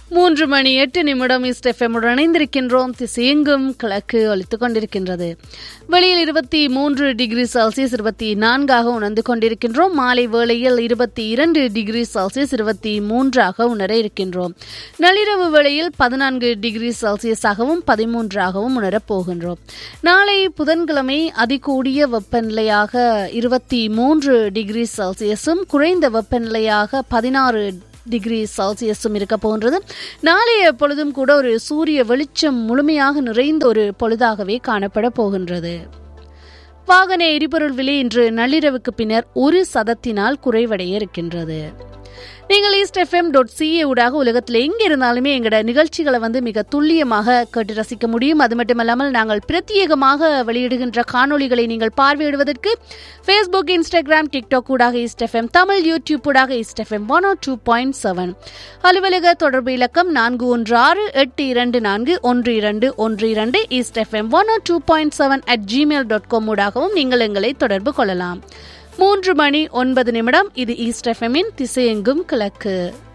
மூன்று மணி எட்டு நிமிடம் இஸ்டெஃபமுடன் இணைந்திருக்கின்றோம் திசையெங்கும் கிழக்கு ஒலித்துக் கொண்டிருக்கின்றது வெளியில் இருபத்தி மூன்று டிகிரி செல்சியஸ் இருபத்தி நான்காக உணர்ந்து கொண்டிருக்கின்றோம் மாலை வேளையில் இருபத்தி இரண்டு டிகிரி செல்சியஸ் இருபத்தி மூன்றாக உணர இருக்கின்றோம் நள்ளிரவு வேளையில் பதினான்கு டிகிரி செல்சியஸாகவும் பதிமூன்றாகவும் உணரப் போகின்றோம் நாளை புதன்கிழமை அதிகூடிய வெப்பநிலையாக இருபத்தி மூன்று டிகிரி செல்சியஸும் குறைந்த வெப்பநிலையாக பதினாறு டிகிரி செல்சியஸும் இருக்க போகின்றது நாளைய பொழுதும் கூட ஒரு சூரிய வெளிச்சம் முழுமையாக நிறைந்த ஒரு பொழுதாகவே காணப்பட போகின்றது வாகன எரிபொருள் விலை இன்று நள்ளிரவுக்கு பின்னர் ஒரு சதத்தினால் குறைவடைய இருக்கின்றது நீங்கள் ஈஸ்ட் எஃப்எம் டாட் சிஏ ஊடாக உலகத்தில் எங்கே இருந்தாலுமே எங்களோட நிகழ்ச்சிகளை வந்து மிக துல்லியமாக கேட்டு ரசிக்க முடியும் அது மட்டுமல்லாமல் நாங்கள் பிரத்யேகமாக வெளியிடுகின்ற காணொளிகளை நீங்கள் பார்வையிடுவதற்கு ஃபேஸ்புக் இன்ஸ்டாகிராம் டிக்டாக் ஊடாக ஈஸ்ட் எஃப்எம் தமிழ் யூடியூப் ஊடாக East FM one two point seven அலுவலக தொடர்பு இலக்கம் நான்கு ஒன்று ஆறு எட்டு இரண்டு நான்கு ஒன்று இரண்டு ஒன்று இரண்டு East FM one two point seven at Gmail dot com ஊடாகவும் நீங்கள் எங்களை தொடர்பு கொள்ளலாம் மூன்று மணி ஒன்பது நிமிடம் இது ஈஸ்ட் எஃப்எம்மின் திசையெங்கும் கிழக்கு